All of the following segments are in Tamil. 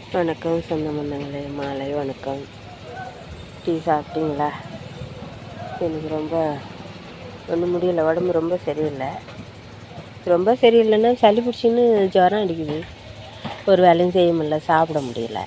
வணக்கம் சொந்த பந்தங்களே மாலை வணக்கம் டீ சாப்பிட்டீங்களா எனக்கு ரொம்ப ஒன்றும் முடியல உடம்பு ரொம்ப சரியில்லை ரொம்ப சரியில்லைன்னா சளி பிடிச்சின்னு ஜுரம் அடிக்குது ஒரு வேலையும் செய்ய முடியல சாப்பிட முடியல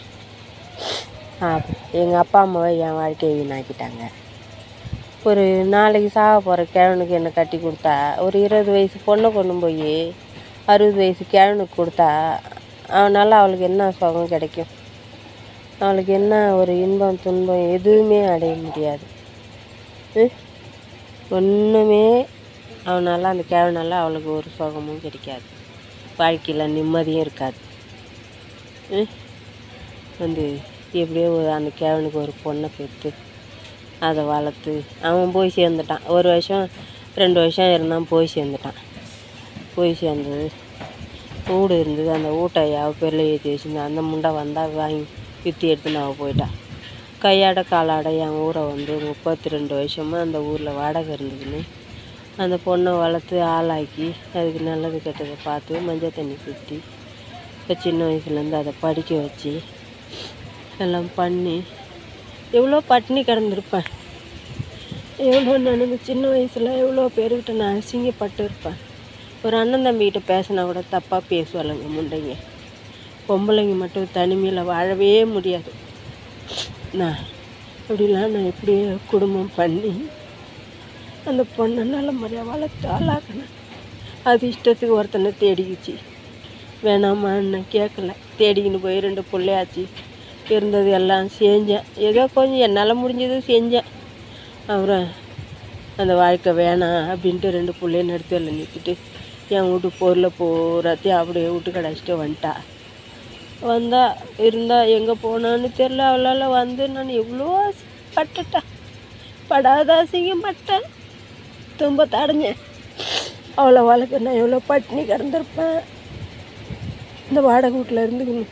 எங்கள் அப்பா அம்மாவை என் வாழ்க்கையை வீணாக்கிட்டாங்க ஒரு நாளைக்கு சாக போகிற கிழவனுக்கு என்ன கட்டி கொடுத்தா ஒரு இருபது வயசு பொண்ணை கொண்டு போய் அறுபது வயசு கிழவனுக்கு கொடுத்தா அவனால் அவளுக்கு என்ன சுகம் கிடைக்கும் அவளுக்கு என்ன ஒரு இன்பம் துன்பம் எதுவுமே அடைய முடியாது ம்? ஒன்றுமே அவனால் அந்த கிழவனால அவளுக்கு ஒரு சுகமும் கிடைக்காது வாழ்க்கையில் நிம்மதியும் இருக்காது ம்? வந்து எப்படியோ ஒரு- அந்த கிழவனுக்கு ஒரு பொண்ணை பெற்று அதை வளர்த்து அவன் போய் சேர்ந்துட்டான் ஒரு வருஷம் ரெண்டு வருஷம் இருந்தான் போய் சேர்ந்துட்டான் போய் சேர்ந்தது வீடு இருந்தது அந்த வீட்டை அவள் பேரில் ஏற்றி வச்சுருந்தேன் அந்த முண்டை வந்தால் வாங்கி விற்று எடுத்துன்னு அவள் போயிட்டான் கையாட காலாட என் ஊரை வந்து முப்பத்தி ரெண்டு வருஷமாக அந்த ஊரில் வாடகை இருந்ததுன்னு அந்த பொண்ணை வளர்த்து ஆளாக்கி அதுக்கு நல்லது கெட்டதை பார்த்து மஞ்சள் தண்ணி சுற்றி இப்போ சின்ன வயசுலேருந்து அதை படிக்க வச்சு எல்லாம் பண்ணி எவ்வளோ பட்டினி கிடந்திருப்பேன் எவ்வளோ நான் சின்ன வயசில் எவ்வளோ பேர்கிட்ட நான் அசிங்கப்பட்டு இருப்பேன் ஒரு அண்ணன் தம்பிக்கிட்ட பேசினா கூட தப்பாக பேசுவாளுங்க முண்டைங்க பொம்பளைங்க மட்டும் தனிமையில் வாழவே முடியாது நான் அப்படிலாம் நான் இப்படியே குடும்பம் பண்ணி அந்த பொண்ணை நல்ல முறையாக வளர்த்து ஆளாக்கினேன் அது இஷ்டத்துக்கு ஒருத்தனை தேடிக்கிச்சு வேணாமான்னு கேட்கல தேடிக்கின்னு போய் ரெண்டு பிள்ளையாச்சு இருந்தது எல்லாம் செஞ்சேன் ஏதோ கொஞ்சம் என்னால் முடிஞ்சது செஞ்சேன் அப்புறம் அந்த வாழ்க்கை வேணாம் அப்படின்ட்டு ரெண்டு பிள்ளைன்னு எடுத்து எல்லாம் நிறுத்திட்டு என் வீட்டு பொருளை பூராத்தையும் அப்படியே வீட்டு கடைச்சிட்டு வந்துட்டா வந்தா இருந்தா எங்கே போனான்னு தெரில அவளால் வந்து நான் எவ்வளோ பட்டுட்டேன் படாத அசிங்கப்பட்டேன் துன்பத்தை அடைஞ்சேன் அவளை வளர்க்க நான் எவ்வளோ பட்டினி கிடந்திருப்பேன் இந்த வாடகை வீட்டில் இருந்துக்கணும்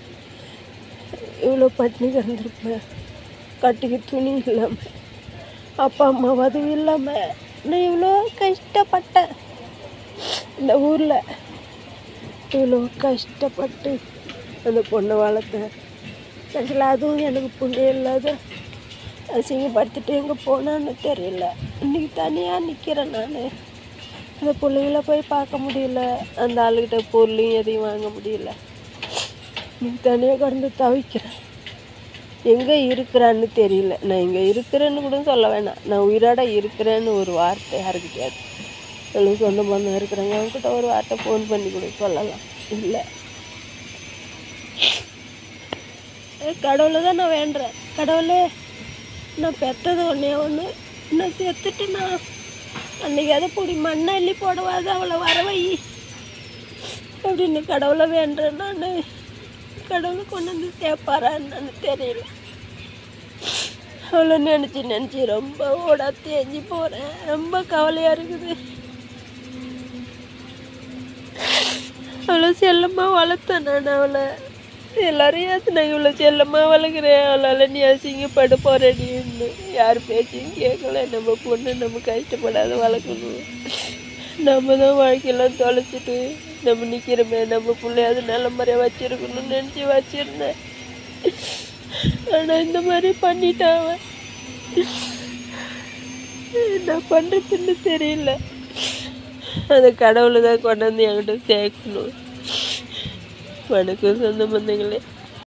இவ்வளோ பட்டினி கிடந்திருப்பேன் கட்டிக்க துணி இல்லாமல் அப்பா அம்மா உதவி இல்லாமல் நான் இவ்வளோ கஷ்டப்பட்டேன் இந்த ஊரில் இவ்வளோ கஷ்டப்பட்டு அந்த பொண்ணை வளர்த்தேன் கடைசியில் அதுவும் எனக்கு புண்ணியம் இல்லாத அசிங்கப்படுத்திட்டு எங்கே போனான்னு தெரியல இன்னைக்கு தனியாக நிற்கிறேன் நான் அந்த பிள்ளைங்கள போய் பார்க்க முடியல அந்த ஆளுகிட்ட பொருளையும் எதையும் வாங்க முடியல இன்னைக்கு தனியாக கடந்து தவிக்கிறேன் எங்கே இருக்கிறான்னு தெரியல நான் இங்கே இருக்கிறேன்னு கூட சொல்ல வேணாம் நான் உயிரோட இருக்கிறேன்னு ஒரு வார்த்தை யாருக்கிட்டையாது எங்களுக்கு சொந்த பந்தம் இருக்கிறாங்க அவங்ககிட்ட ஒரு வார்த்தை ஃபோன் பண்ணி கூட சொல்லலாம் இல்லை கடவுளை தான் நான் வேண்டுறேன் கடவுளே நான் பெற்றது ஒன்றே ஒன்று நான் செத்துட்டு நான் அன்னைக்கு அதை பிடி மண்ணை அள்ளி போடவாது அவளை வரவை அப்படின்னு கடவுளை வேண்டுறேன் நான் கடவுள் கொண்டு வந்து சேர்ப்பாரா என்னன்னு தெரியல அவளை நினச்சி நினச்சி ரொம்ப ஓட தேஞ்சு போகிறேன் ரொம்ப கவலையாக இருக்குது அவ்வளோ செல்லமாக வளர்த்தேன் நான் அவளை எல்லாரையும் ஏத்து நான் இவ்வளோ செல்லமாக வளர்க்குறேன் அவளால் நீ அசிங்கப்பட போறடின்னு யார் பேச்சையும் கேட்கல நம்ம பொண்ணு நம்ம கஷ்டப்படாத வளர்க்கணும் நம்ம தான் வாழ்க்கையெல்லாம் தொலைச்சிட்டு நம்ம நிற்கிறோமே நம்ம பிள்ளையாவது நல்ல முறையாக வச்சிருக்கணும்னு நினச்சி வச்சிருந்தேன் ஆனால் இந்த மாதிரி பண்ணிட்டான் அவன் என்ன பண்ணுறதுன்னு தெரியல அந்த கடவுளை தான் கொண்டாந்து என்கிட்ட சேர்க்கணும் வணக்கம் சொந்த பந்தங்களே